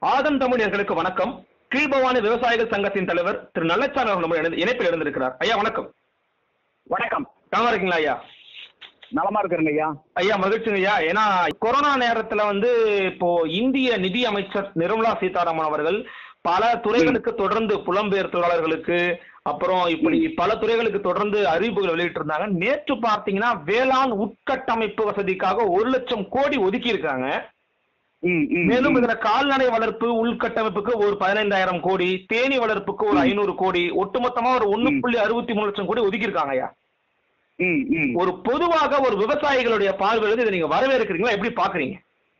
ஆதம் தமிழர்களுக்கு வணக்கம் கீழ்பவானி விவசாயிகள் சங்கத்தின் தலைவர் திரு நல்லச்சாமி அவர்கள் நம்முடைய இணைந்து- இணைப்பில் இருந்திருக்கிறார் ஐயா வணக்கம் வணக்கம் நல்லா இருக்கீங்களா ஐயா நலமா இருக்கிறேங்க ஐயா ஐயா மகிழ்ச்சிங்க ஐயா ஏன்னா கொரோனா நேரத்துல வந்து இப்போ இந்திய நிதி அமைச்சர் நிர்மலா சீதாராமன் அவர்கள் பல துறைகளுக்கு தொடர்ந்து புலம்பெயர் தொழிலாளர்களுக்கு அப்புறம் இப்படி பல துறைகளுக்கு தொடர்ந்து அறிவிப்புகள் வெளியிட்டு இருந்தாங்க நேற்று பார்த்தீங்கன்னா வேளாண் உட்கட்டமைப்பு வசதிக்காக ஒரு லட்சம் கோடி ஒதுக்கி இருக்காங்க ம், ம், மேலும் ம். இதுல கால்நடை வளர்ப்பு உள்கட்டமைப்புக்கு ஒரு பதினைந்தாயிரம் கோடி தேனி வளர்ப்புக்கு ஒரு ஐநூறு கோடி ஒட்டுமொத்தமா ஒரு ஒண்ணு புள்ளி அறுபத்தி மூணு லட்சம் கோடி ஒதுக்கி இருக்காங்க ஐயா ம், ம். ஒரு பொதுவாக ஒரு விவசாயிகளுடைய பார்வையிலிருந்து இதை நீங்க வரவேற்கிறீங்களா எப்படி பாக்குறீங்க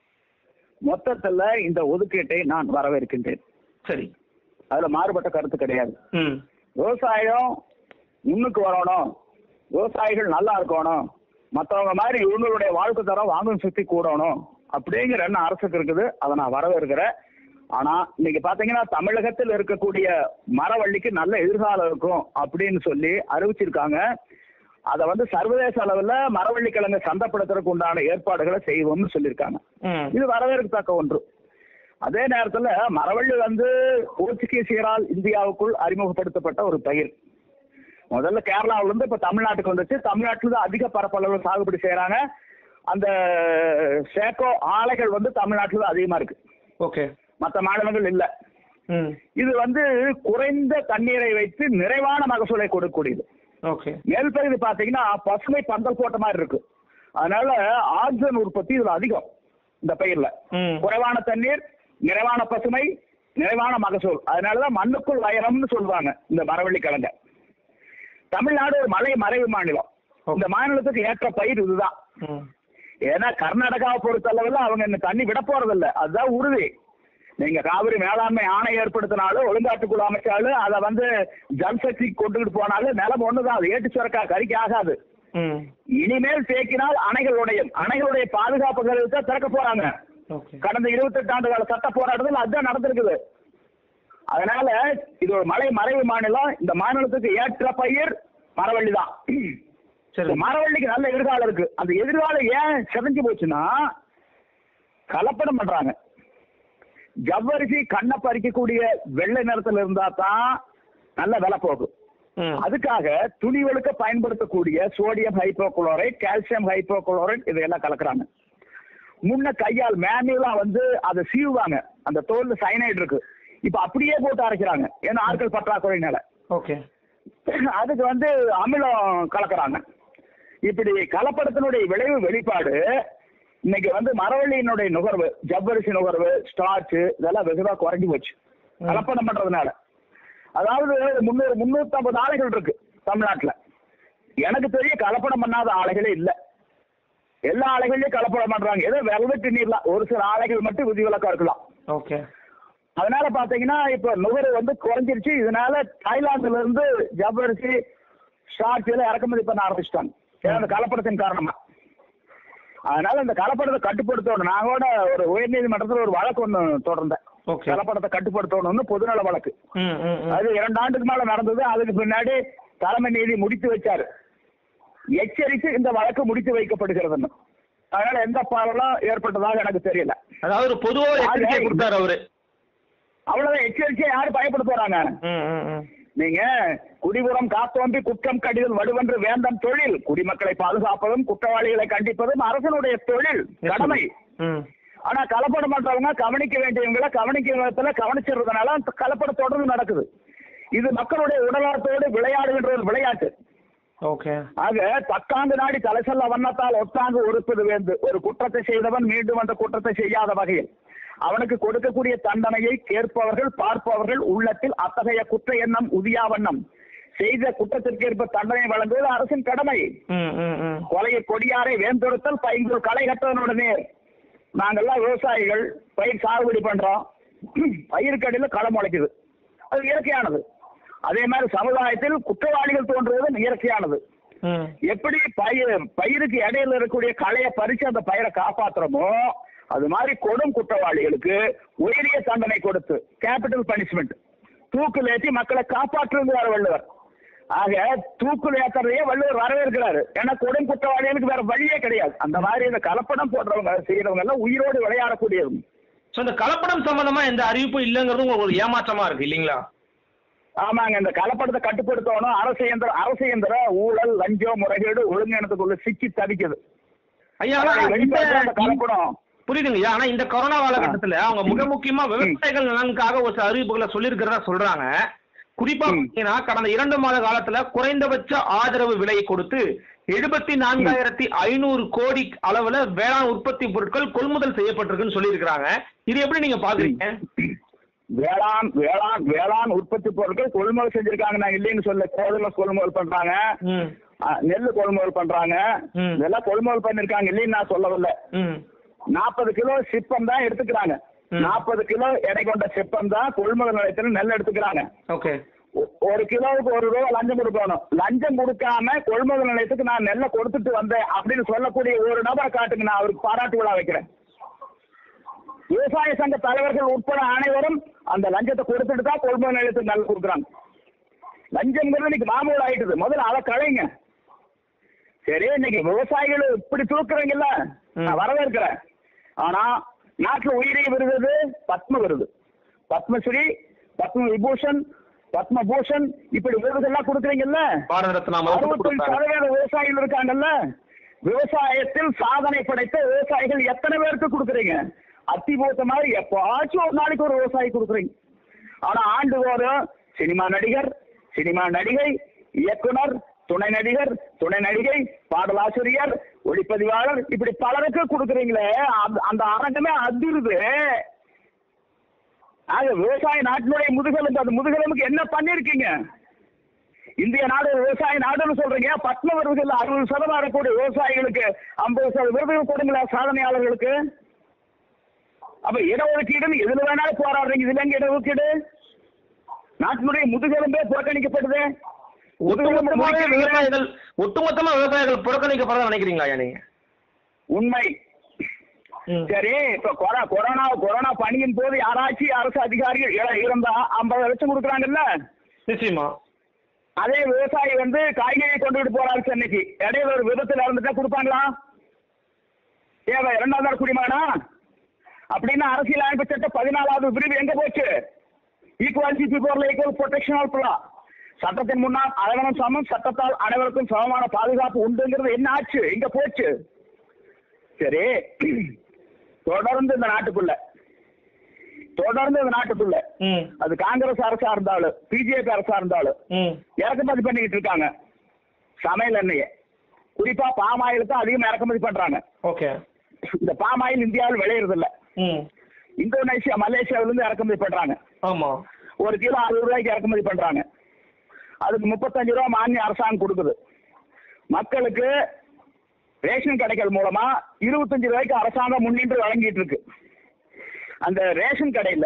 மொத்தத்துல இந்த ஒதுக்கீட்டை நான் வரவேற்கின்றேன் சரி அதுல மாறுபட்ட கருத்து கிடையாது ம் விவசாயம் முன்னுக்கு வரணும் விவசாயிகள் நல்லா இருக்கணும் மத்தவங்க மாதிரி இவங்களுடைய வாழ்க்கை தரம் வாங்கும் சக்தி கூடணும் அப்படிங்கிற எண்ணம் அரசுக்கு இருக்குது அதை நான் வரவேற்கிறேன் ஆனா இன்னைக்கு பாத்தீங்கன்னா தமிழகத்தில் இருக்கக்கூடிய மரவள்ளிக்கு நல்ல எதிர்காலம் இருக்கும் அப்படின்னு சொல்லி அறிவிச்சிருக்காங்க அதை வந்து சர்வதேச அளவுல மரவள்ளி கிழங்கு சந்தைப்படுத்துறதுக்கு உண்டான ஏற்பாடுகளை செய்வோம்னு சொல்லியிருக்காங்க ம் இது வரவேற்கத்தக்க ஒன்று அதே நேரத்துல மரவள்ளி வந்து போர்ச்சுகீசியரால் இந்தியாவுக்குள் அறிமுகப்படுத்தப்பட்ட ஒரு பயிர் முதல்ல கேரளாவுல இருந்து இப்ப தமிழ்நாட்டுக்கு வந்துச்சு தமிழ்நாட்டுல தான் அதிக பரப்பளவு சாகுபடி செய்யறாங்க அந்த சேக்கோ ஆலைகள் வந்து தமிழ்நாட்டுல தான் அதிகமா இருக்கு ஓகே மற்ற மாநிலங்கள் இல்ல ம் இது வந்து குறைந்த தண்ணீரை வைத்து நிறைவான மகசூலை கொடுக்கக்கூடியது ஓகே மேல் பகுதி பாத்தீங்கன்னா பசுமை பந்தல் போட்ட மாதிரி இருக்கு அதனால ஆக்சிஜன் உற்பத்தி இதுல அதிகம் இந்த பயிர்ல ம் குறைவான தண்ணீர் நிறைவான பசுமை நிறைவான மகசூல் அதனாலதான் மண்ணுக்குள் வயரம்னு சொல்லுவாங்க இந்த மரவள்ளி கிழங்க தமிழ்நாடு ஒரு மலை மறைவு மாநிலம் இந்த மாநிலத்துக்கு ஏற்ற பயிர் இதுதான் ம் ஏன்னா கர்நாடகாவை பொறுத்தளவுல அவங்க இந்த தண்ணி விட போறதில்ல அதுதான் உறுதி நீங்க காவிரி மேலாண்மை ஆணை ஏற்படுத்தினாலும் ஒழுங்காட்டுக்குழு அமைச்சாலும் அதை வந்து ஜல்சக்தி கொண்டுகிட்டு போனாலும் நிலம் ஒண்ணுதான் அது ஏட்டு சுரக்கா கறிக்கு ஆகாது ம் இனிமேல் தேக்கினால் அணைகள் உடையும் அணைகளுடைய பாதுகாப்புகளை தான் திறக்க போறாங்க ஓகே கடந்த 28 ஆண்டு கால சட்ட போராட்டத்தில் அதுதான் நடந்திருக்குது அதனால இது ஒரு மலை மறைவு மாநிலம் இந்த மாநிலத்துக்கு ஏற்ற பயிர் மரவள்ளி தான் சரி மரவள்ளிக்கு நல்ல எதிர்காலம் இருக்கு அந்த எதிர்காலம் ஏன் செதஞ்சு போச்சுன்னா கலப்படம் பண்றாங்க ஜவ்வரிசி கண்ணை பறிக்கக்கூடிய வெள்ளை நிறத்துல இருந்தா தான் நல்ல விலை போகும் ம் அதுக்காக துணிகளுக்கு பயன்படுத்தக்கூடிய சோடியம் ஹைப்போகுளோரைட் கால்சியம் ஹைப்போகுளோரைட் இதையெல்லாம் கலக்குறாங்க முன்ன கையால் மேனுவலா வந்து அதை சீவுவாங்க அந்த தோல்ல சைனைட் இருக்கு இப்ப அப்படியே போட்டு அரைக்கிறாங்க ஏன்னா ஆட்கள் பற்றாக்குறையினால ஓகே அதுக்கு வந்து அமிலம் கலக்குறாங்க இப்படி கலப்படத்தினுடைய விளைவு வெளிப்பாடு இன்னைக்கு வந்து மரவள்ளியினுடைய நுகர்வு ஜவ்வரிசி நுகர்வு ஸ்டார்ச் இதெல்லாம் வெகுவா குறைஞ்சு போச்சு ம். கலப்படம் பண்றதுனால அதாவது முன்னூறு முன்னூத்தி ஆலைகள் இருக்கு தமிழ்நாட்டுல எனக்கு தெரிய கலப்படம் பண்ணாத ஆலைகளே இல்ல எல்லா ஆலைகளையும் கலப்படம் பண்றாங்க ஏதோ வெல்வெட்டு நீர்ல ஒரு சில ஆலைகள் மட்டும் விதிவிலக்கா இருக்கலாம் ஓகே அதனால பாத்தீங்கன்னா இப்ப நுகர்வு வந்து குறைஞ்சிருச்சு இதனால தாய்லாந்துல இருந்து ஜவ்வரிசி ஸ்டார்ச் எல்லாம் இறக்குமதி பண்ண ஆரம்பிச்சிட்டாங்க ஏன்னா அந்த கலப்படத்தின் காரணமா அதனால இந்த கலப்படத்தை கட்டுப்படுத்தணும் நான் கூட ஒரு உயர்நீதிமன்றத்தில் ஒரு வழக்கு ஒன்று தொடர்ந்தேன் ஓகே கலப்படத்தை கட்டுப்படுத்தணும்னு பொதுநல வழக்கு ம் ம் ம் அது இரண்டு ஆண்டுக்கு மேல நடந்தது அதுக்கு பின்னாடி தலைமை நீதி முடித்து வச்சாரு எச்சரித்து இந்த வழக்கு முடித்து வைக்கப்படுகிறதுன்னு அதனால எந்த பாலம் ஏற்பட்டதாக எனக்கு தெரியல அதாவது ஒரு பொதுவா ஒரு எச்சரிக்கை ஆக, கொடுத்தாரு அவரு அவ்வளவுதான் எச்சரிக்கை யாரு பயப்பட போறாங்க ம் ம் ம் நீங்க குடிபுறம் காத்தோம்பி குற்றம் கடிதல் வடுவென்று வேந்தம் தொழில் குடிமக்களை பாதுகாப்பதும் குற்றவாளிகளை கண்டிப்பதும் அரசனுடைய தொழில் கடமை ம் ஆனா கலப்படம் பண்றவங்க கவனிக்க வேண்டியவங்களை கவனிக்க விதத்துல கவனிச்சிடுறதுனால அந்த கலப்படம் தொடர்ந்து நடக்குது இது மக்களுடைய உடலாட்டோடு விளையாடுகின்ற ஒரு விளையாட்டு ஓகே ஆக தக்காந்து நாடி தலை சொல்ல வண்ணத்தால் ஒத்தாங்கு உறுப்பது வேந்து ஒரு குற்றத்தை செய்தவன் மீண்டும் அந்த குற்றத்தை செய்யாத வகையில் அவனுக்கு கொடுக்கக்கூடிய தண்டனையை கேட்பவர்கள் பார்ப்பவர்கள் உள்ளத்தில் அத்தகைய குற்ற எண்ணம் உதியா வண்ணம் செய்த குற்றத்திற்கேற்ப தண்டனை வழங்குவது அரசின் கடமை ம் ம் ம் கொலையை கொடியாரை வேந்தொடுத்தல் பைங்கூர் களை கட்டவனுடனே நாங்கெல்லாம் விவசாயிகள் பயிர் சாகுபடி பண்றோம் பயிருக்கடியில களம் முளைக்குது அது இயற்கையானது அதே மாதிரி சமுதாயத்தில் குற்றவாளிகள் தோன்றுவது இயற்கையானது ம் எப்படி பயிர் பயிருக்கு இடையில இருக்கக்கூடிய களையை பறிச்சு அந்த பயிரை காப்பாத்துறோமோ அது மாதிரி கொடும் குற்றவாளிகளுக்கு உயரிய தண்டனை கொடுத்து கேபிட்டல் பனிஷ்மெண்ட் தூக்கில் ஏற்றி மக்களை காப்பாற்றுங்கிறார் வள்ளுவர் ஆக தூக்குல ஏத்துறதையே வள்ளுவர் வரவேற்கிறாரு ஏன்னா கொடும் குற்றவாளிகளுக்கு வேற வழியே கிடையாது அந்த மாதிரி இந்த கலப்படம் போடுறவங்க செய்யறவங்க எல்லாம் உயிரோடு விளையாடக்கூடியவங்க ஸோ இந்த கலப்படம் சம்பந்தமா எந்த அறிவிப்பும் இல்லைங்கிறது உங்களுக்கு ஒரு ஏமாற்றமா இருக்கு இல்லைங்களா ஆமாங்க இந்த கலப்படத்தை கட்டுப்படுத்தணும் அரசு இயந்திர அரசு இயந்திர ஊழல் லஞ்சம் முறைகேடு ஒழுங்கினத்துக்குள்ள சிக்கி தவிக்குது ஐயா ஆனா அதை வெளிப்படுத்துற அந்த இந்த- கலப்படம் புரியுதுங்கய்யா ஆனா இந்த கொரோனா காலகட்டத்துல அவங்க மிக முக்கியமா விவசாயிகள் நலனுக்காக ஒரு சில அறிவிப்புகளை சொல்லியிருக்கிறதா சொல்றாங்க குறிப்பா ம். பாத்தீங்கன்னா கடந்த இரண்டு மாத காலத்துல குறைந்தபட்ச ஆதரவு விலையை கொடுத்து எழுபத்தி நான்காயிரத்தி ஐநூறு கோடி அளவுல வேளாண் உற்பத்தி பொருட்கள் கொள்முதல் செய்யப்பட்டிருக்குன்னு சொல்லியிருக்கிறாங்க இது எப்படி நீங்க பாக்குறீங்க வேளாண் வேளாண் வேளாண் உற்பத்தி பொருட்கள் கொள்முதல் செஞ்சிருக்காங்க நான் இல்லைன்னு சொல்ல கோதுமை கொள்முதல் பண்றாங்க ம் ஆ, நெல்லு கொள்முதல் பண்றாங்க ம். இதெல்லாம் கொள்முதல் பண்ணிருக்காங்க இல்லைன்னு நான் சொல்லவில்லை ம் நாற்பது கிலோ சிப்பம் தான் எடுத்துக்கிறாங்க ம். நாற்பது கிலோ எடை கொண்ட சிப்பம் தான் கொள்முதல் நிலையத்தில் நெல் எடுத்துக்கிறாங்க ஓகே ஒ- ஒரு கிலோவுக்கு ஒரு ரூபா லஞ்சம் கொடுக்கணும் லஞ்சம் கொடுக்காம கொள்முதல் நிலையத்துக்கு நான் நெல்லை கொடுத்துட்டு வந்தேன் அப்படின்னு சொல்லக்கூடிய ஒரு நபரை காட்டுங்க நான் அவருக்கு பாராட்டு விழா வைக்கிறேன் விவசாய சங்க தலைவர்கள் உட்பட அனைவரும் அந்த லஞ்சத்தை கொடுத்துட்டு தான் கொள்முதல் நிலையத்துக்கு நெல் கொடுக்குறாங்க லஞ்சம்ங்கிறது இன்னைக்கு மாமூல் ஆயிட்டுது முதல்ல அதை களைங்க சரி இன்னைக்கு விவசாயிகள் இப்படி தூக்குறீங்கல்ல நான் வரவேற்கிறேன் ஆனா நாட்டுல உயிரை விருது பத்ம விருது பத்மஸ்ரீ பத்ம விபூஷன் பத்மபூஷன் இப்படி விருதுகள்லாம் கொடுக்குறீங்கல்ல பாரத ரத்னா முதல் அறுபத்தஞ்சு கொடுத்தாங்க. சதவீத விவசாயிகள் இருக்காங்கல்ல விவசாயத்தில் சாதனை படைத்த விவசாயிகள் எத்தனை பேருக்கு கொடுக்குறீங்க அத்திபூத்த மாதிரி எப்பாச்சும் ஒரு நாளைக்கு ஒரு விவசாயி கொடுக்குறீங்க ஆனா ஆண்டுதோறும் சினிமா நடிகர் சினிமா நடிகை இயக்குனர் துணை நடிகர் துணை நடிகை பாடலாசிரியர் ஒளிப்பதிவாளர் இப்படி பலருக்கு கொடுக்குறீங்களே அந்த- அந்த அரங்கமே அதிருது ஆக விவசாய நாட்டினுடைய முதுகெலும்பு அந்த முதுகெலும்புக்கு என்ன பண்ணிருக்கீங்க இந்திய நாடு ஒரு விவசாய நாடுன்னு சொல்றீங்க பத்ம விருதுகள் அறுபது சதவீதம் வரக்கூடிய விவசாயிகளுக்கு ஐம்பது சதவீத விருதுகள் கொடுங்களா சாதனையாளர்களுக்கு அப்ப இடஒதுக்கீடுன்னு எதுல வேணாலும் போராடுறீங்க இதுல எங்க இடஒதுக்கீடு நாட்டினுடைய முதுகெலும்பே புறக்கணிக்கப்படுது முதுகெலும்பு ஒட்டுமொத்தமாவே முறிக்கிறீங்க. விவசாயிகள் ஒட்டுமொத்தமா விவசாயிகள் புறக்கணிக்கப்படுறதா நினைக்கிறீங்களா ஐயா நீங்க உண்மை ம். சரி இப்ப கொரோனா கொரோனா கொரோனா பணியின் போது யாராச்சும் அரசு அதிகாரிகள் இற- இருந்தா ஐம்பது லட்சம் கொடுக்குறாங்கல்ல நிச்சயமா அதே விவசாயி வந்து காய்கறி கொண்டுகிட்டு போறாரு சென்னைக்கு இடையில ஒரு விபத்துல இறந்துட்டா கொடுப்பாங்களா ஏவ இரண்டாவது நாள் குடிமானா அப்படின்னா அரசியல் அமைப்பு சட்டம் பதினாலாவது பிரிவு எங்க போச்சு equality before equal protection of law சட்டத்தின் முன்னால் அனைவரும் சமம் சட்டத்தால் அனைவருக்கும் சமமான பாதுகாப்பு உண்டுங்கிறது என்ன ஆச்சு எங்க போச்சு சரி தொடர்ந்து இந்த நாட்டுக்குள்ள தொடர்ந்து இந்த நாட்டுக்குள்ள ம் அது காங்கிரஸ் அரசா இருந்தாலும் பிஜேபி அரசா இருந்தாலும் ம் இறக்குமதி பண்ணிக்கிட்டு இருக்காங்க சமையல் எண்ணெயை குறிப்பா பாம் ஆயிலுக்கு அதிகம் இறக்குமதி பண்றாங்க ஓகே இந்த பாம் ஆயில் இந்தியாவில் விளையிறது இல்ல ம் இந்தோனேஷியா மலேசியாவில இருந்து இறக்குமதி பண்றாங்க ஆமா ஒரு கிலோ அறுபது ரூபாய்க்கு இறக்குமதி பண்றாங்க அதுக்கு முப்பத்தஞ்சு ரூபா மானிய அரசாங்கம் கொடுக்குது மக்களுக்கு ரேஷன் கடைகள் மூலமா இருபத்தஞ்சு ரூபாய்க்கு அரசாங்கம் முன்னின்று வழங்கிட்டு இருக்கு அந்த ரேஷன் கடையில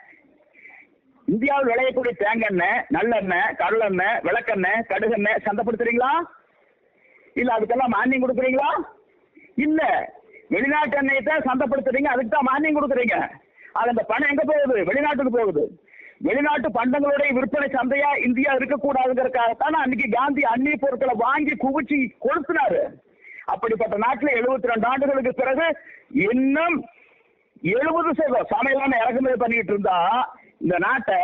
இந்தியாவில் விளையக்கூடிய தேங்காய் நல்லெண்ணெய் கடலெண்ணெய் விளக்கெண்ணெய் கடுகெண்ணெய் சந்தைப்படுத்துறீங்களா இல்ல அதுக்கெல்லாம் மானியம் கொடுக்குறீங்களா இல்ல வெளிநாட்டு எண்ணெயை தான் சந்தைப்படுத்துறீங்க அதுக்கு தான் மானியம் கொடுக்குறீங்க அது அந்த பணம் எங்க போகுது வெளிநாட்டுக்கு போகுது வெளிநாட்டு பண்டங்களுடைய விற்பனை சந்தையா இந்தியா இருக்கக்கூடாதுங்கிறதுக்காகத்தான் அன்னைக்கு காந்தி அந்நிய பொருட்களை வாங்கி குவிச்சு கொளுத்தினாரு அப்படிப்பட்ட நாட்டுல 72 ரெண்டு ஆண்டுகளுக்கு பிறகு இன்னும் எழுபது சதவீதம் சமையலான இறக்குமதி பண்ணிட்டு இருந்தா இந்த நாட்டை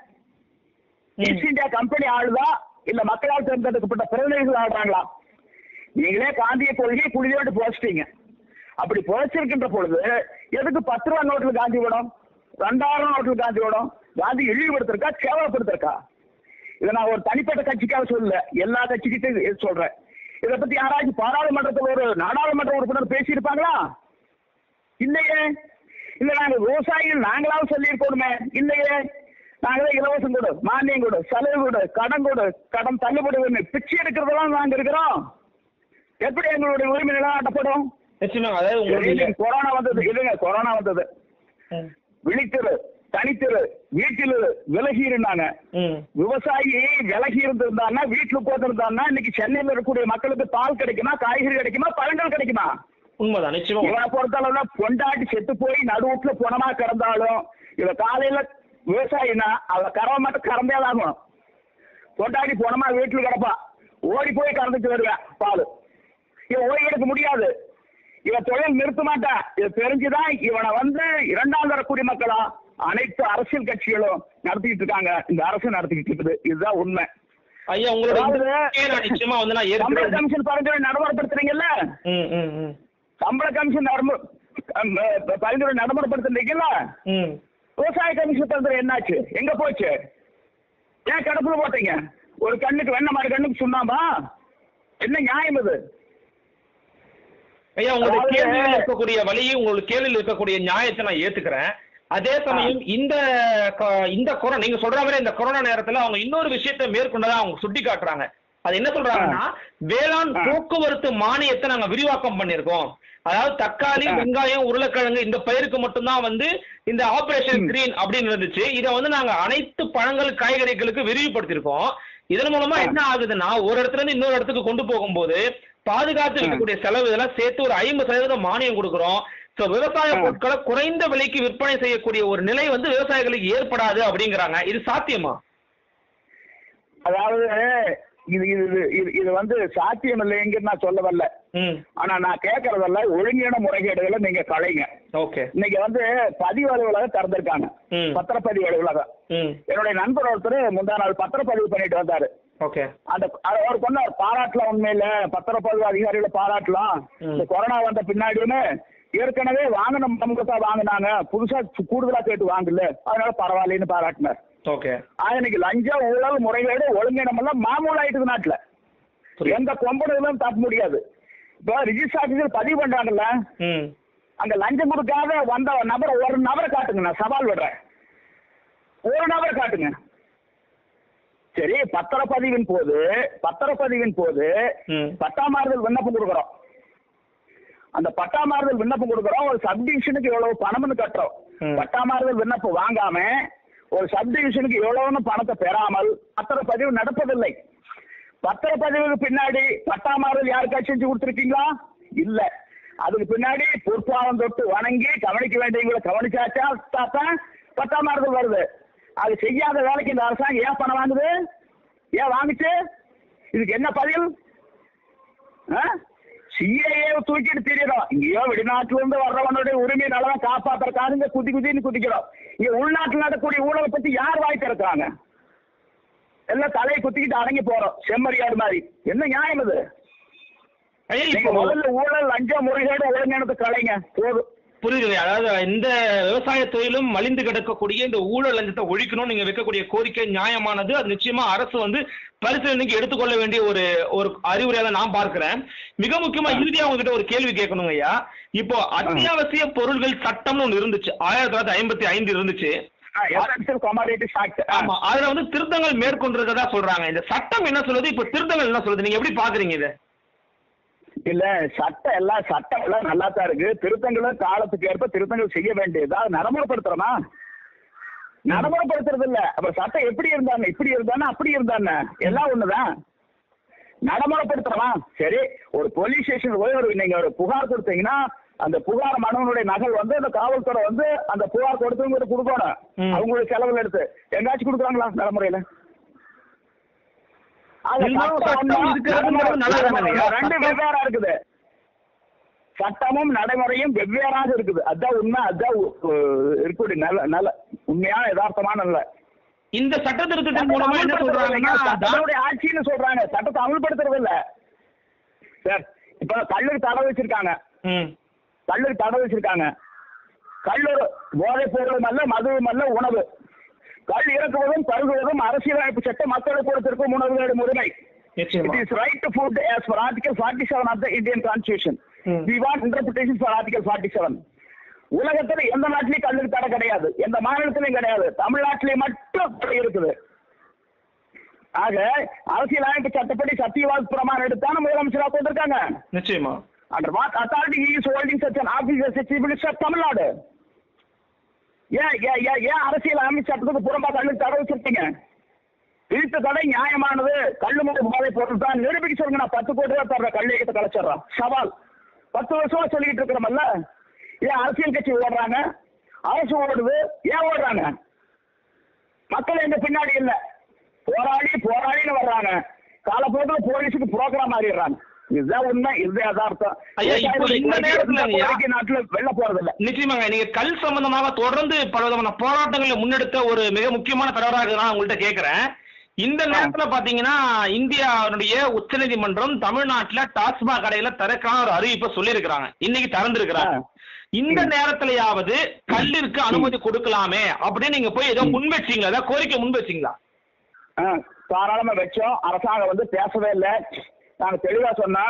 ஈஸ்ட் இந்தியா கம்பெனி ஆளுதா இல்ல மக்களால் தேர்ந்தெடுக்கப்பட்ட பிரதிநிதிகள் ஆடுறாங்களா நீங்களே காந்திய கொள்கையை குளியோட்டு புதைச்சிட்டீங்க அப்படி புதைச்சிருக்கின்ற பொழுது எதுக்கு பத்து ரூபா நோட்டுல காந்தி விடும் ரெண்டாயிரம் நோட்டுல காந்தி விடும் காந்தி இழிவுபடுத்திருக்கா கேவலப்படுத்திருக்கா இதை நான் ஒரு தனிப்பட்ட கட்சிக்காக சொல்லல எல்லா கட்சிக்கிட்டும் இது- இது சொல்றேன் இதை பத்தி யாராச்சும் பாராளுமன்றத்தில் ஒரு நாடாளுமன்ற உறுப்பினர் பேசியிருப்பாங்களா இல்லையே இல்ல நாங்க விவசாயிகள் நாங்களாவது சொல்லியிருக்கணுமே இல்லையே நாங்களே இலவசம் கொடு மானியம் கொடு செலவு கொடு கடன் கொடு கடன் தள்ளுபடி ஒண்ணு பிச்சை எடுக்கிறதெல்லாம் நாங்க இருக்கிறோம் எப்படி எங்களுடைய உரிமை நிலைநாட்டப்படும் நிச்சயமா அதாவது உங்களுடைய இன்னைக்கு கொரோனா வந்தது இல்லைங்க கொரோனா வந்தது ம். விழித்திரு தனித்திரு வீட்டில் இரு, விலகி இருந்தாங்க ம் விவசாயி விலகி இருந்திருந்தான்னா வீட்டுல போட்டிருந்தான்னா இன்னைக்கு சென்னையில இருக்கக்கூடிய மக்களுக்கு பால் கிடைக்குமா காய்கறி கிடைக்குமா பழங்கள் கிடைக்குமா உண்மைதான் நிச்சயமா இவனை பொறுத்தளவுல பொண்டாட்டி செத்து போய் நடுவுட்ல புணமா கிடந்தாலும் இவ காலையில விவசாயினா அவ கறவை மட்டும் கறந்தே தான் ஆகணும் பொண்டாட்டி புணமா வீட்டுல கிடப்பா ஓடி போய் கறந்துட்டு வருவேன் பால் இவன் ஓடி எடுக்க முடியாது இவன் தொழில் நிறுத்த மாட்டான் இது தெரிஞ்சுதான் இவனை வந்து இரண்டாம் தர குடிமக்களா அனைத்து அரசியல் கட்சிகளும் நடத்திக்கிட்டு இருக்காங்க இந்த அரசு நடத்திக்கிட்டு இருக்குது இதுதான் உண்மை ஐயா உங்களோட இந்த அதாவது- கேள்வியை நான் நிச்சயமா வந்து நான் சம்பள ஏற்கிறேன் கமிஷன் பரிந்துரை நடைமுறைப்படுத்துறீங்கல்ல ம் ம் ம் சம்பள கமிஷன் நடைமு- அஹ் அஹ் பரிந்துரை நடைமுறைப்படுத்துறீங்கல்ல ம் விவசாய கமிஷன் பரிந்துரை என்னாச்சு எங்க போச்சு ஏன் கிடப்புல போட்டீங்க ஒரு கண்ணுக்கு வெண்ண மாதிரி கண்ணுக்கு சுண்ணாம்பா என்ன நியாயம் இது ஐயா உங்களுடைய அதாவது- கேள்வியில் இருக்கக்கூடிய வழியை உங்களுக்கு கேள்வியில் இருக்கக்கூடிய நியாயத்தை நான் ஏத்துக்கிறேன் அதே சமயம் இந்த கொ- இந்த கொரோனா நீங்க சொல்ற மாதிரி இந்த கொரோனா நேரத்துல அவங்க இன்னொரு விஷயத்தை மேற்கொண்டதா அவங்க சுட்டி காட்டுறாங்க அது என்ன சொல்றாங்கன்னா வேளாண் ஆ. போக்குவரத்து மானியத்தை நாங்க விரிவாக்கம் பண்ணிருக்கோம் அதாவது தக்காளி ஆ. வெங்காயம் உருளைக்கிழங்கு இந்த பயிருக்கு மட்டும்தான் வந்து இந்த ஆபரேஷன் ம். கிரீன் அப்படின்னு இருந்துச்சு இதை வந்து நாங்க அனைத்து பழங்கள் காய்கறிகளுக்கு விரிவுபடுத்தியிருக்கோம் இதன் மூலமா ஆ. என்ன ஆகுதுன்னா ஒரு இடத்துல இருந்து இன்னொரு இடத்துக்கு கொண்டு போகும்போது பாதுகாத்து ஆ. இருக்கக்கூடிய செலவு இதெல்லாம் சேர்த்து ஒரு ஐம்பது சதவீதம் மானியம் கொடுக்குறோம் ஸோ விவசாய ஆ. பொருட்களை குறைந்த விலைக்கு விற்பனை செய்யக்கூடிய ஒரு நிலை வந்து விவசாயிகளுக்கு ஏற்படாது அப்படிங்கிறாங்க இது சாத்தியமா அதாவது இது இது இது- இது இது வந்து சாத்தியம் இல்லைங்கிறது நான் சொல்ல வரல ம் ஆனா நான் கேட்கறதல்ல ஒழுங்கான முறைகேடுகளை நீங்க களைங்க ஓகே இன்னைக்கு வந்து பதிவு அலுவலகம் திறந்திருக்காங்க ம். பத்திரப்பதிவு அலுவலகம் ம் என்னுடைய நண்பர் ஒருத்தர் முந்தா நாள் பத்திரப்பதிவு பண்ணிட்டு வந்தாரு ஓகே அந்த அது அவர் கொண்டார் பாராட்டலாம் உண்மையில பத்திரப்பதிவு அதிகாரிகளை பாராட்டலாம் ம். இந்த கொரோனா வந்த பின்னாடின்னு ஏற்கனவே வாங்கின நமக்கு தான் வாங்கினாங்க புதுசா கூடுதலா கேட்டு வாங்கல அதனால பரவாயில்லைன்னு பாராட்டினார் ஓகே ஆனா இன்னைக்கு லஞ்சம் ஊழல் முறைகேடு ஒழுங்கினம் எல்லாம் மாமூல் ஆயிட்டுது நாட்டுல புரியுது. எந்த கொம்பனும் தப்ப முடியாது இப்போ ரிஜிஸ்டர் ஆபீஸில் பதிவு பண்றாங்கல்ல ம் அங்க லஞ்சம் கொடுக்காத வந்த நபரை ஒரு நபரை காட்டுங்க நான் சவால் விடுறேன் ஒரு நபரை காட்டுங்க சரி பத்திரப்பதிவின் போது பத்திரப்பதிவின் போது ம். பட்டாமாறுதல் விண்ணப்பம் கொடுக்குறோம் அந்த பட்டாமாறுதல் விண்ணப்பம் கொடுக்குறோம் ஒரு சப்டிவிஷனுக்கு எவ்வளவு பணம்னு கட்டுறோம் ம். பட்டாமாறுதல் விண்ணப்பம் வாங்காம ஒரு சப்டிவிஷனுக்கு எவ்வளவுன்னு பணத்தை பெறாமல் பத்திரப்பதிவு நடப்பதில்லை பத்திரப்பதிவுக்கு பின்னாடி பட்டாமாறுதல் யாருக்காச்சும் செஞ்சு கொடுத்துருக்கீங்களா இல்ல அதுக்கு பின்னாடி பொற்பாவம் தொட்டு வணங்கி கவனிக்க வேண்டியவங்களை கவனிச்சாச்சா தான் பட்டாமாறுதல் வருது அது செய்யாத வேலைக்கு இந்த அரசாங்கம் ஏன் பணம் வாங்குது ஏன் வாங்குச்சு இதுக்கு என்ன பதில் சிஏஏ தூக்கிட்டு திரியறோம் இங்கேயோ வெளிநாட்டுல இருந்து வர்றவனுடைய உரிமை நலன் காப்பாத்துறதுக்காக இங்க குதி குதின்னு குதிக்கிறோம் இங்க உள்நாட்டில் நடக்கக்கூடிய ஊழலை பத்தி யார் வாய் திறக்கிறாங்க எல்லாம் தலையை குத்திக்கிட்டு அடங்கி போறோம் செம்மறியாடு மாதிரி என்ன நியாயம் இது ஐயா நீங்க இப்போ முதல்ல ஊழல் லஞ்சம் முறைகேடு ஒழுங்கினத்தை கலைங்க போதும் புரியுது அதாவது இந்த விவசாய தொழிலும் மலிந்து கிடக்கக்கூடிய இந்த ஊழல் லஞ்சத்தை ஒழிக்கணும் நீங்க வைக்கக்கூடிய கோரிக்கை நியாயமானது அது நிச்சயமா அரசு வந்து பரிசீலனைக்கு எடுத்துக்கொள்ள வேண்டிய ஒரு ஒரு அறிவுரையாக நான் பார்க்கிறேன் மிக முக்கியமா இறுதியா உங்ககிட்ட ஒரு கேள்வி கேட்கணுங்க ஐயா இப்போ அத்தியாவசிய பொருள்கள் சட்டம்னு ஒன்று இருந்துச்சு ஆயிரத்தி தொள்ளாயிரத்தி ஐம்பத்தி ஐந்து இருந்துச்சு எசென்சியல் கமாடிட்டிஸ் ஆக்ட் ஆமா அதுல வந்து திருத்தங்கள் மேற்கொண்டிருக்கதா சொல்றாங்க இந்த சட்டம் என்ன சொல்லுது இப்போ திருத்தங்கள் என்ன சொல்லுது நீங்க எப்படி பாக்குறீங்க இதை இல்ல சட்டம் எல்லாம் சட்டம் எல்லாம் நல்லா தான் இருக்கு திருத்தங்களும் காலத்துக்கு ஏற்ப திருத்தங்கள் செய்ய வேண்டியது அது நடைமுறைப்படுத்துறோமா நடைமுறைப்படுத்துறது இல்ல அப்ப சட்டம் எப்படி இருந்தாங்க இப்படி இருந்தானே அப்படி இருந்தானே எல்லாம் ஒண்ணுதான் நடைமுறைப்படுத்துறோமா சரி ஒரு போலீஸ் ஸ்டேஷன் போய் ஒரு நீங்க ஒரு புகார் கொடுத்தீங்கன்னா அந்த புகார் மனுவனுடைய நகல் வந்து அந்த காவல்துறை வந்து அந்த புகார் கொடுத்தவங்க கொடுக்கணும் ம். அவங்களுடைய செலவுல எடுத்து எங்காச்சும் கொடுக்குறாங்களா நடைமுறையில அது இருந்தாலும் சட்டம் சட்டம் ஒண்ணா, இருக்கிறதுங்கிறது நல்லதுதானே நடைமுறை ஐயா? ரெண்டு சட்டம் வெவ்வேறா இருக்குது சட்டமும் நடைமுறையும் வெவ்வேறாக இருக்குது அதான் உண்மை அதான் உ- உ- இருக்கக்கூடிய நல்ல நல்ல உண்மையான யதார்த்தமான நல்ல இந்த சட்ட திருத்தத்தின் மூலமா என்ன சொல்றாங்கன்னா தான்- சட்டத்துடைய ஆட்சின்னு சொல்றாங்க சட்டத்தை அமல்படுத்துறது இல்ல சார் இப்ப கல்லுக்கு தடை வச்சிருக்காங்க ம் கல்லுக்கு தடை வச்சிருக்காங்க கல்லூர் போதைப் பொருளும் அல்ல மதுவும் அல்ல உணவு கல் இறக்குவதும் பருகுவதும் அரசியலமைப்பு சட்டம் மக்களுக்கு கொடுத்திருக்கும் உணவுகளின் உரிமை நிச்சயமா It is right to food as per Article 47 of the Indian Constitution. Hmm. We want interpretation for Article 47. உலகத்துல எந்த நாட்டிலையும் கல்லுக்கு தடை கிடையாது எந்த மாநிலத்திலையும் கிடையாது தமிழ்நாட்டிலே மட்டும் தடை இருக்குது ஆக அரசியல் அமைப்பு சட்டப்படி சத்தியவாத பிரமாணம் எடுத்தான முதலமைச்சரா கொண்டிருக்காங்க நிச்சயமா under what authority he is holding such an office as the chief minister of Tamil Nadu ஏன் ஏன் ஏன் ஏன் அரசியல் அமைப்பு சட்டத்துக்கு புறம்பா கல்லுக்கு தடை வச்சிருக்கீங்க விதித்த தடை நியாயமானது கல்லு மட்டும் போதை பொருள் தான் நிரூபிக்க சொல்லுங்க நான் பத்து கோடி ரூபாய் தர்ற கல் இயக்கத்தை கலைச்சிடுறோம் சவால் பத்து வருஷமா சொல்லிக்கிட்டு இருக்கிறோம்ல ஏன் அரசியல் கட்சி ஓடுறாங்க அரசு ஓடுது ஏன் ஓடுறாங்க மக்கள் எங்க பின்னாடி இல்ல போராடி போராடின்னு வர்றாங்க காலப்போக்கில் போலீஸுக்கு புரோகிராம் மாறிடுறாங்க இதுதான் உண்மை இதுதான் யதார்த்தம் ஐயா, இப்போ இந்த நேரத்துல எந்த ஐயா- கோரிக்கை நாட்டுல வெளில போறது இல்ல நிச்சயமாங்க நீங்க கல் சம்பந்தமாக தொடர்ந்து பல விதமான போராட்டங்களை முன்னெடுத்த ஒரு மிக முக்கியமான தலைவராக நான் உங்கள்கிட்ட கேட்கிறேன் இந்த நேரத்துல பாத்தீங்கன்னா இந்தியாவுடைய உச்சநீதிமன்றம் தமிழ்நாட்டுல டாஸ்மாக் கடையில திறக்கான ஒரு அறிவிப்பை சொல்லியிருக்கிறாங்க இன்னைக்கு திறந்திருக்கிறாங்க ஆ. இந்த நேரத்திலயாவது கல்லிற்கு அனுமதி கொடுக்கலாமே அப்படின்னு நீங்க போய் ஏதோ முன் வச்சீங்களா ஏதாவது கோரிக்கை முன் வச்சீங்களா ஆ, தாராளமா வச்சோம் அரசாங்கம் வந்து பேசவே இல்லை நாங்க தெளிவா சொன்னா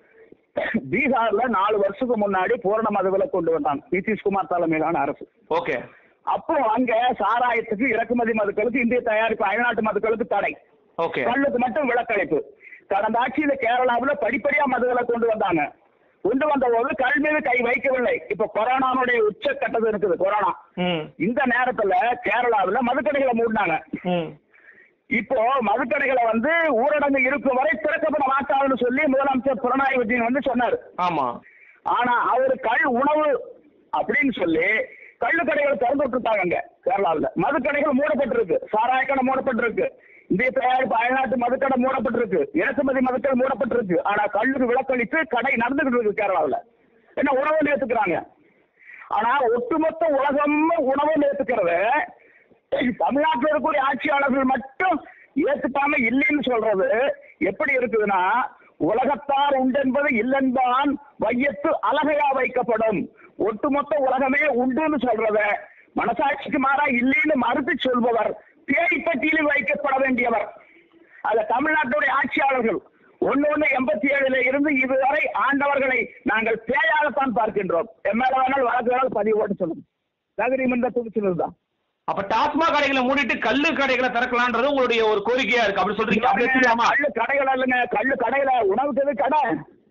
பீகார்ல நாலு வருஷத்துக்கு முன்னாடி பூரண மதுவில கொண்டு வந்தாங்க நிதிஷ்குமார் தலைமையிலான அரசு ஓகே அப்போ அங்க சாராயத்துக்கு இறக்குமதி மதுக்களுக்கு இந்திய தயாரிப்பு அயல்நாட்டு மதுக்களுக்கு தடை ஓகே கல்லுக்கு மட்டும் விலக்களிப்பு கடந்த ஆட்சியில கேரளாவுல படிப்படியா மதுகளை கொண்டு வந்தாங்க கொண்டு வந்த போது கல் மீது கை வைக்கவில்லை இப்ப கொரோனாவுடைய உச்சக்கட்டது இருக்குது கொரோனா ம் இந்த நேரத்துல கேரளாவுல மதுக்கடைகளை மூடினாங்க ம் இப்போ மதுக்கடைகளை வந்து ஊரடங்கு இருக்கும் வரை திறக்கப்பட மாட்டாதுன்னு சொல்லி முதலமைச்சர் பினராயி விஜயன் வந்து சொன்னார் ஆமா ஆனா அவரு கள் உணவு அப்படின்னு சொல்லி கள்ளு கடைகள் திறந்து விட்டுருக்காங்க அங்க கேரளாவில் மதுக்கடைகள் மூடப்பட்டிருக்கு சாராய கடை மூடப்பட்டிருக்கு இந்திய தயாரிப்பு அயல்நாட்டு மதுக்கடை மூடப்பட்டிருக்கு இறக்குமதி மதுக்கடை மூடப்பட்டிருக்கு ஆனா கல்லுக்கு விலக்களித்து கடை நடந்துகிட்டு இருக்கு கேரளாவில் என்ன உணவு ஏத்துக்கிறாங்க ஆனா ஒட்டுமொத்த உலகமும் உணவு ஏத்துக்கிறது தமிழ்நாட்டில் இருக்கக்கூடிய ஆட்சியாளர்கள் மட்டும் ஏத்துக்காம இல்லைன்னு சொல்றது எப்படி இருக்குதுன்னா உலகத்தார் உண்டென்பது இல்லென்பான் வையத்து அழகையா வைக்கப்படும் ஒட்டுமொத்த உலகமே உண்டுன்னு சொல்றத மனசாட்சிக்கு மாறா இல்லைன்னு மறுத்து சொல்பவர் பேய் பட்டியலில் வைக்கப்பட வேண்டியவர் அதுல தமிழ்நாட்டுடைய ஆட்சியாளர்கள் ஒன்னு ஒண்ணு எண்பத்தி ஏழுல இருந்து இதுவரை ஆண்டவர்களை நாங்கள் பேயாகத்தான் பார்க்கின்றோம் எம்எல்ஏ வேணால் வழக்கு வேணால் பதிவு போட்டு சொல்லுங்க தகுதி மன்ற துணிச்சல் தான் அப்ப டாஸ்மாக் கடைகளை மூடிட்டு கல்லு கடைகளை திறக்கலான்றது உங்களுடைய ஒரு கோரிக்கையா இருக்கு அப்படி சொல்றீங்க அப்படி வச்சுக்கலாமா கல்லு கடைகள் இல்லைங்க கல்லு கடையில உணவுக்கு எது கடை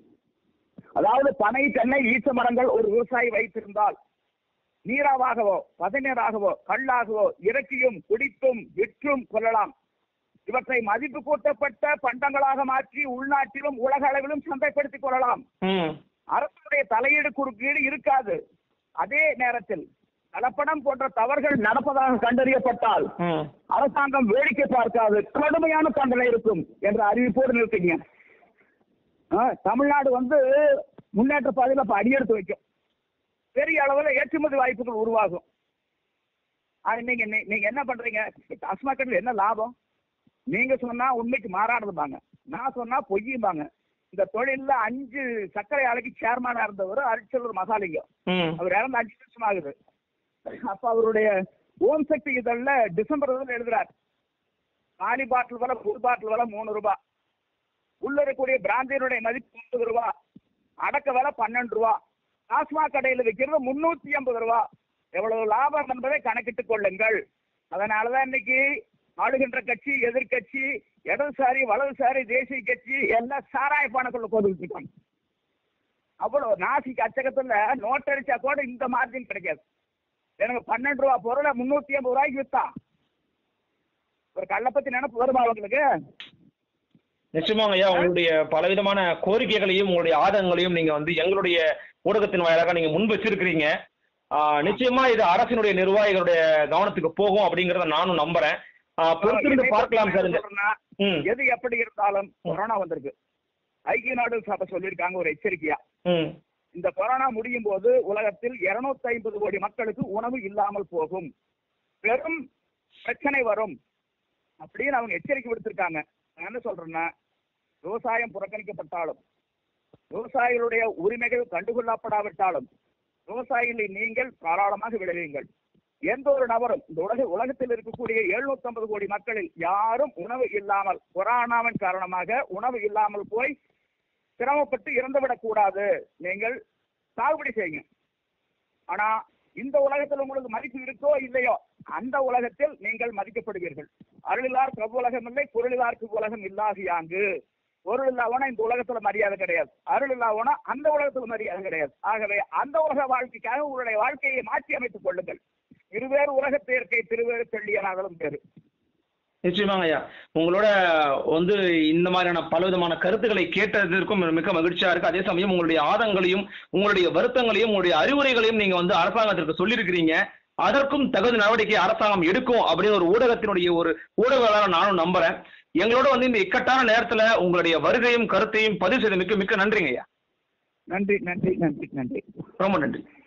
அதாவது பனை தென்னை ஈச்ச மரங்கள் ஒரு விவசாயி வைத்திருந்தால் நீராவாகவோ பதநீராகவோ கல்லாகவோ இறக்கியும் குடித்தும் விற்றும் கொள்ளலாம் இவற்றை மதிப்பு கூட்டப்பட்ட பண்டங்களாக மாற்றி உள்நாட்டிலும் உலக அளவிலும் சந்தைப்படுத்திக் கொள்ளலாம் ம் அரசுடைய தலையீடு குறுக்கீடு இருக்காது அதே நேரத்தில் கலப்படம் போன்ற தவறுகள் நடப்பதாக கண்டறியப்பட்டால் ம் அரசாங்கம் வேடிக்கை பார்க்காது கடுமையான தண்டனை இருக்கும் என்ற அறிவிப்போடு நிறுத்திங்க ஆ, தமிழ்நாடு வந்து முன்னேற்ற பாதையில் இப்ப அடியெடுத்து வைக்கும் பெரிய அளவில் ஏற்றுமதி வாய்ப்புகள் உருவாகும் அது நீங்க நீ- நீங்க என்ன பண்றீங்க டாஸ்மாக் கடையில் என்ன லாபம் நீங்க சொன்னா உண்மைக்கு மாறாடுதுபாங்க நான் சொன்னா பொய்யும்பாங்க இந்த தொழில்ல அஞ்சு சர்க்கரை ஆலைக்கு சேர்மனா இருந்தவர் அரிச்சலூர் மசாலிங்கம் ம் அவர் இறந்து அஞ்சு வருஷம் ஆகுது அப்ப அவருடைய ஓம் சக்தி இதழ்ல டிசம்பர் இதுல எழுதுறார் காலி பாட்டில் விலை புது பாட்டில் விலை மூணு ரூபாய் உள்ள இருக்கக்கூடிய பிராந்தியனுடைய மதிப்பு முப்பது ரூபா அடக்க விலை பன்னெண்டு ரூபா டாஸ்மாக் கடையில் விற்கிறது முன்னூத்தி ஐம்பது ரூபா எவ்வளவு லாபம் என்பதை கணக்கிட்டுக் கொள்ளுங்கள் அதனாலதான் இன்னைக்கு ஆளுகின்ற கட்சி எதிர்க்கட்சி இடதுசாரி வலதுசாரி தேசிய கட்சி எல்லாம் சாராய பானக்குள்ள கோதுக்கிட்டு இருக்காங்க அவ்வளவு நாசிக்கு அச்சகத்துல நோட் அடிச்சா கூட இந்த மார்ஜின் கிடைக்காது எனக்கு பன்னெண்டு ரூபா பொருளை முன்னூத்தி ஐம்பது ரூபாய்க்கு வித்தா ஒரு கள்ள பத்தி நினைப்பு வருமா அவங்களுக்கு நிச்சயமாங்க ஐயா உங்களுடைய பலவிதமான கோரிக்கைகளையும் உங்களுடைய ஆதங்கங்களையும் நீங்க வந்து எங்களுடைய ஊடகத்தின் வாயிலாக நீங்க முன் வச்சிருக்கிறீங்க ஆஹ் நிச்சயமா இது அரசினுடைய நிர்வாகிகளுடைய கவனத்துக்கு போகும் அப்படிங்கறத நானும் நம்புறேன் ஆஹ் பொறுத்திருந்து பார்க்கலாம் சார் இந்த சொல்றேன்னா, ம் எது எப்படி இருந்தாலும் கொரோனா வந்திருக்கு ஐக்கிய நாடு சபை சொல்லியிருக்காங்க ஒரு எச்சரிக்கையா ம் இந்த கொரோனா முடியும் போது உலகத்தில் 250 ஐம்பது கோடி மக்களுக்கு உணவு இல்லாமல் போகும் பெரும் பிரச்சனை வரும் அப்படின்னு அவங்க எச்சரிக்கை விடுத்திருக்காங்க நான் என்ன சொல்றேன்னா விவசாயம் புறக்கணிக்கப்பட்டாலும் விவசாயிகளுடைய உரிமைகள் கண்டுகொள்ளப்படாவிட்டாலும் விவசாயிகளை நீங்கள் தாராளமாக விளைவீங்கள் எந்த ஒரு நபரும் இந்த உலக உலகத்தில் இருக்கக்கூடிய 750 கோடி மக்களில் யாரும் உணவு இல்லாமல் கொரோனாவின் காரணமாக உணவு இல்லாமல் போய் சிரமப்பட்டு இறந்துவிடக் கூடாது நீங்கள் சாகுபடி செய்யுங்க ஆனா இந்த உலகத்தில் உங்களுக்கு மதிப்பு இருக்கோ இல்லையோ அந்த உலகத்தில் நீங்கள் மதிக்கப்படுவீர்கள் அருளிலார் கவ்வுலகம் இல்லை பொருளிலார்க்கு உலகம் இல்லாகியாங்கு பொருள் இல்லாவனா இந்த உலகத்துல மரியாதை கிடையாது அருள் இல்லாவனா அந்த உலகத்துல மரியாதை கிடையாது ஆகவே அந்த உலக வாழ்க்கைக்காக உங்களுடைய வாழ்க்கையை மாற்றி அமைத்துக் கொள்ளுங்கள் இருவேறு உலகத்தை இருக்கை திருவேறு தெள்ளியனாகலும் பேரு நிச்சயமாங்க ஐயா உங்களோட வந்து இந்த மாதிரியான பலவிதமான கருத்துக்களை கேட்டதற்கும் மிக்க மகிழ்ச்சியா இருக்கு அதே சமயம் உங்களுடைய ஆதங்களையும் உங்களுடைய வருத்தங்களையும் உங்களுடைய அறிவுரைகளையும் நீங்க வந்து அரசாங்கத்திற்கு சொல்லியிருக்கிறீங்க அதற்கும் தகுந்த நடவடிக்கை அரசாங்கம் எடுக்கும் அப்படின்னு ஒரு ஊடகத்தினுடைய ஒரு ஊடகங்களாக நானும் நம்புறேன் எங்களோட வந்து இந்த இக்கட்டான நேரத்துல உங்களுடைய வருகையும் கருத்தையும் பதிவு செய்த மிக்க மிக்க நன்றிங்க ஐயா நன்றி நன்றி நன்றி நன்றி ரொம்ப நன்றி